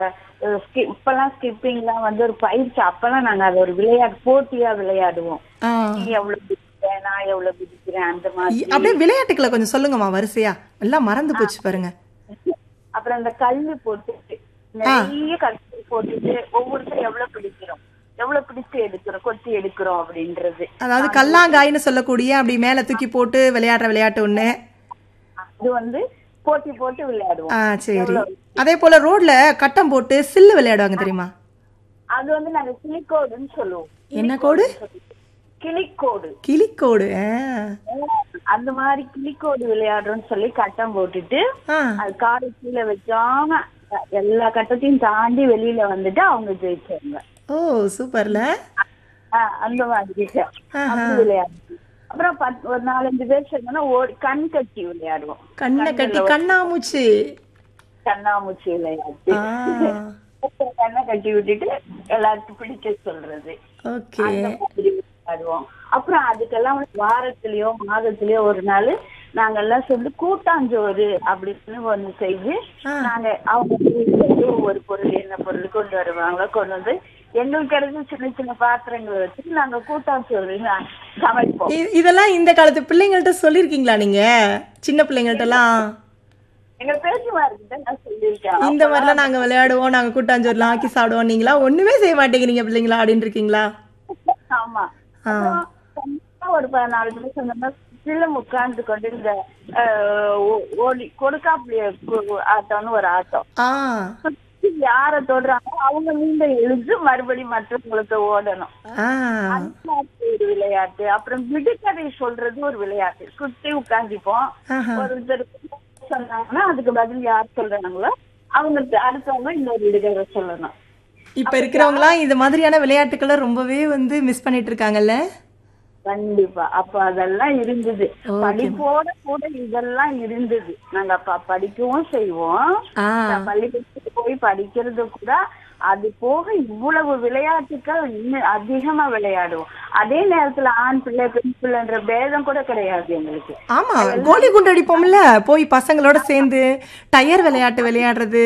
அஹ், skip- இப்பெல்லாம் ஸ்கிப்பிங்லாம் வந்து ஒரு பயிற்சி அப்பெல்லாம் நாங்க அது ஒரு விளையாட்டு போட்டியா விளையாடுவோம் ஆ. நீ எவ்வளவு குதிக்கிற நான் எவ்வளவு குதிக்கிறேன் அந்த இ- மாதிரி அப்படியே விளையாட்டுக்களை கொஞ்சம் சொல்லுங்கம்மா வரிசையா எல்லாம் மறந்து போச்சு பாருங்க அப்புறம் அந்த கல்லு போட்டுட்டு நிறைய கல்லு போட்டுட்டு ஒவ்வொருத்தரும் எவ்வளவு பிடிக்கிறோம் எவ்வளவு பிடிச்சு எடுக்கிறோம் கொத்தி எடுக்கிறோம் அப்படின்றது அதாவது கல்லாங்காய்னு சொல்லக்கூடிய அப்படி மேல தூக்கி போட்டு விளையாடுற விளையாட்டு ஒண்ணு அது வந்து போட்டி போட்டு விளையாடுவோம் ஆ சரி அதே போல ரோட்ல கட்டம் போட்டு சில்லு விளையாடுவாங்க தெரியுமா அது வந்து நாங்க கிளிக்கோடுன்னு சொல்லுவோம் என்ன கோடு கிளிக்கோடு கிளிக்கோடு ஆ. அந்த மாதிரி கிளிக்கோடு விளையாடுறோம்னு சொல்லி கட்டம் போட்டுட்டு ஆ. அது காலை கீழே வைக்காம எல்லா கட்டத்தையும் தாண்டி வெளியில வந்துட்டு அவங்க ஜெயிச்சாங்க ஓ சூப்பர்ல ஆஹ் அந்த மாதிரி அப்படி விளையாடுவோம் அப்புறம் பத்- ஒரு நாலஞ்சு பேர் சேர்ந்தோம்னா ஓடி கண் கட்டி விளையாடுவோம் கண்ணை கட்டி கண்ணாமூச்சி கண்ணாமூச்சி விளையாட்டு ஆ அப்புறம் கண்ணை கட்டி விட்டுட்டு எல்லாருக்கும் பிடிக்க சொல்றது ஓகே அந்த மாதிரி விளையாடுவோம் அப்புறம் அதுக்கெல்லாம் வந்து வாரத்திலயோ மாதத்திலயோ ஒரு நாள் நாங்க எல்லாம் சேர்ந்து கூட்டாஞ்சோறு அப்படின்னு ஒண்ணு செய்து நாங்க அவங்க வீட்டுல இருந்து ஒவ்வொரு பொருள் என்ன பொருள் கொண்டு வருவாங்க கொண்டு வந்து எங்களுக்கு கிடைச்ச சின்ன சின்ன பாத்திரங்களை வச்சு நாங்க கூட்டாஞ்சோறு நா- சமைப்போம் இ- இதெல்லாம் இந்த காலத்து பிள்ளைங்கள்ட்ட சொல்லிருக்கீங்களா நீங்க சின்ன பிள்ளைங்கள்ட்ட எல்லாம் எங்க பேச்சுமார்கிட்ட நான் சொல்லியிருக்கேன் இந்த மாதிரிலாம் நாங்க விளையாடுவோம் நாங்க கூட்டாஞ்சோறுலாம் ஆக்கி சாப்பிடுவோம் நீங்களா ஒண்ணுமே செய்ய மாட்டேங்கிறீங்க பிள்ளைங்களா அப்படின்னு இருக்கீங்களா ஆமா ஆ. அப்புறம் கண்டிப்பா ஒரு பதினாலு பேர் சொன்னோம்னா சிலம் உட்கார்ந்து கொண்டு இந்த அஹ், ஓ- ஓடி கொடுக்காப்புளிய கு- ஆட்டம்னு ஒரு ஆட்டம் ஆ யார தொடுறாங்களோ அவங்க மீண்ட எழுந்து மறுபடியும் மற்றவங்களுக்கு ஓடணும் ஆ அந்த மாதிரி ஒரு விளையாட்டு அப்புறம் விடுகதை சொல்றது ஒரு விளையாட்டு சுத்தி உட்காந்துப்போம் ஆஹா. ஒருத்தர் சொன்னாங்கன்னா அதுக்கு பதில் யார் சொல்றாங்களோ அவங்க அடுத்தவங்க இன்னொரு விடுகதை சொல்லணும் இப்ப இருக்கிறவங்களாம் இந்த மாதிரியான விளையாட்டுக்களை ரொம்பவே வந்து மிஸ் பண்ணிட்டு இருக்காங்கல்ல கண்டிப்பா அப்ப அதெல்லாம் இருந்தது படிப்போட கூட இதெல்லாம் இருந்தது நாங்க அப்ப படிக்கவும் செய்வோம் ஆ பள்ளிக்கூடத்துக்கு போய் படிக்கிறது கூட அது போக இவ்வளவு விளையாட்டுகள் இன்னும் அதிகமா விளையாடுவோம் அதே நேரத்துல ஆண் பிள்ளை பெண் பிள்ளைன்ற பேதம் கூட கிடையாது எங்களுக்கு ஆமா கோலி குண்டு அடிப்போம்ல போய் பசங்களோட சேர்ந்து டயர் விளையாட்டு விளையாடுறது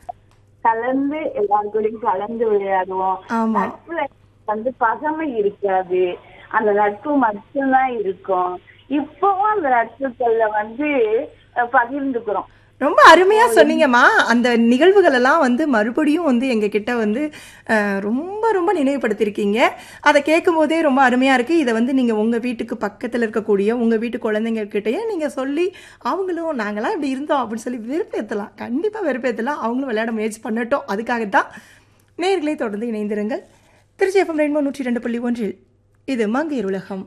கலந்து எல்லாரு கூடயும் கலந்து விளையாடுவோம் ஆமா நட்புல வந்து பகமை இருக்காது அந்த நட்பு மட்டும்தான் இருக்கும் இப்பவும் அந்த நட்புகள்ல வந்து அஹ், பகிர்ந்துக்கிறோம் ரொம்ப அருமையா சொன்னீங்கம்மா அந்த நிகழ்வுகள் எல்லாம் வந்து மறுபடியும் வந்து எங்க கிட்ட வந்து அஹ், ரொம்ப ரொம்ப நினைவுபடுத்தியிருக்கீங்க அதை கேட்கும் போதே ரொம்ப அருமையா இருக்கு இதை வந்து நீங்க உங்க வீட்டுக்கு பக்கத்துல இருக்கக்கூடிய உங்க வீட்டு குழந்தைங்க கிட்டயே நீங்க சொல்லி அவங்களும் நாங்களாம் இப்படி இருந்தோம் அப்படின்னு சொல்லி வெறுப்பேற்றலாம் கண்டிப்பா வெறுப்பேற்றலாம் அவங்களும் விளையாட முயற்சி பண்ணட்டும் அதுக்காகத்தான் நேயர்களே தொடர்ந்து இணைந்திருங்கள் திருச்சி எஃப்எம் ரெயின்போ நூற்றி ரெண்டு புள்ளி ஒன்றில் இது மங்கையர் உலகம்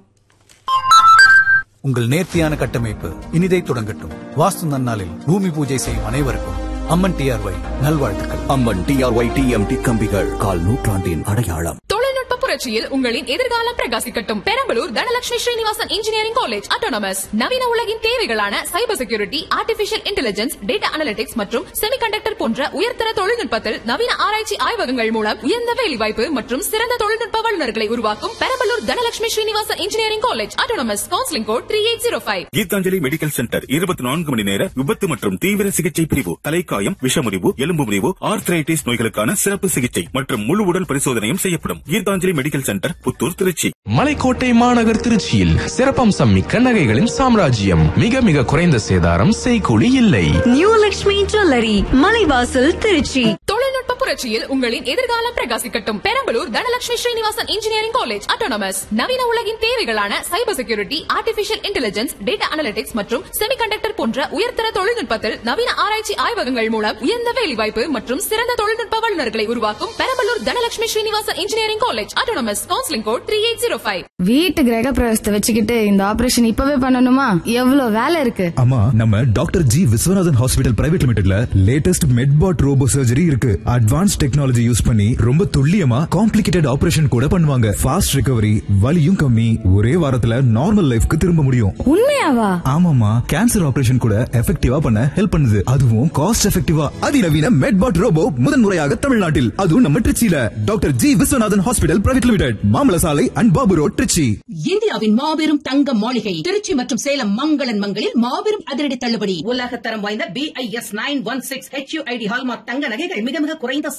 உங்கள் நேர்த்தியான கட்டமைப்பு இனிதை தொடங்கட்டும் வாஸ்து நன்னாளில் பூமி பூஜை செய்யும் அனைவருக்கும் அம்மன் டிஆர்ஒய் நல்வாழ்த்துக்கள் அம்மன் டிஆர்ஒய் டிஎம்டி கம்பிகள் கால் நூற்றாண்டின் அடையாளம் தொழில்நுட்ப புரட்சியில் உங்களின் எதிர்காலம் பிரகாசிக்கட்டும் Perambalur Dhanalakshmi Srinivasan engineering college autonomous நவீன உலகின் தேவைகளான cyber security artificial intelligence data analytics மற்றும் செமிகண்டக்டர் போன்ற உயர்தர தொழில்நுட்பத்தில் நவீன ஆராய்ச்சி ஆய்வகங்கள் மூலம் உயர்ந்த வேலைவாய்ப்பு மற்றும் சிறந்த தொழில்நுட்ப வல்லுநர்களை உருவாக்கும் Perambalur Dhanalakshmi Srinivasan engineering college autonomous counselling code three eight zero five Geethanjali medical centre இருபத்தி நான்கு மணி நேர விபத்து மற்றும் தீவிர சிகிச்சை பிரிவு தலைக்காயம் விஷமுறிவு எலும்பு முறிவு ஆர்த்ரைட்டிஸ் நோய்களுக்கான சிறப்பு சிகிச்சை மற்றும் முழு உடல் பரிசோதனையும் செய்யப்படும் கீதாஞ்சலி மெடிக்கல் சென்டர் புத்தூர் திருச்சி மலைக்கோட்டை மாநகர் திருச்சியில் சிறப்பம்சம் மிக்க நகைகளின் சாம்ராஜ்யம் மிக மிக குறைந்த சேதாரம் செய்கூலி இல்லை நியூ லக்ஷ்மி ஜுவல்லரி மலைவாசல் திருச்சி தொழில்நுட்ப புரட்சியில் உங்களின் எதிர்காலம் பிரகாசிக்கட்டும் Perambalur Dhanalakshmi Srinivasan engineering college autonomous நவீன உலகின் தேவைகளான cyber security artificial intelligence data analytics மற்றும் செமிகண்டக்டர் போன்ற உயர்தர தொழில்நுட்பத்தில் நவீன ஆராய்ச்சி ஆய்வகங்கள் மூலம் உயர்ந்த வேலைவாய்ப்பு மற்றும் சிறந்த தொழில்நுட்ப வல்லுநர்களை உருவாக்கும் Perambalur Dhanalakshmi Srinivasan engineering college autonomous counselling code three eight zero five வீட்டு கிரக பிரவேசத்தை வச்சுக்கிட்டு இந்த ஆபரேஷன் இப்பவே பண்ணணுமா எவ்வளவு வேலை இருக்கு ஆமா நம்ம doctor G Viswanathan hospital private லிமிடெட்ல லேட்டஸ்ட் மெட்பாட் ரோபோ சர்ஜரி இருக்கு அட்வான்ஸ் டெக்னாலஜி யூஸ் பண்ணி ரொம்ப துல்லியமா காம்ப்ளிகேட்டட் ஆபரேஷன் கூட பண்ணுவாங்க ஃபாஸ்ட் ரிகவரி வலியும் கம்மி ஒரே வாரத்துல நார்மல் லைஃப்க்கு திரும்ப முடியும் உண்மையாவா ஆமாமா கேன்சர் ஆபரேஷன் கூட எஃபெக்டிவா பண்ண ஹெல்ப் பண்ணுது அதுவும் காஸ்ட் எஃபெக்டிவா அதிநவீன மெட்பாட் ரோபோ முதன்முறையாக தமிழ்நாட்டில் அதுவும் நம்ம திருச்சியில doctor G Viswanathan hospital private private limited மாமல சாலை அண்ட் பாபு ரோட் திருச்சி இந்தியாவின் மாபெரும் தங்க மாளிகை திருச்சி மற்றும் சேலம் மங்களன் மங்களில் மாபெரும் அதிரடி தள்ளுபடி உலகத்தரம் வாய்ந்த B I S nine one six H hallmark தங்க நகைகள் மிக மிக குறைந்த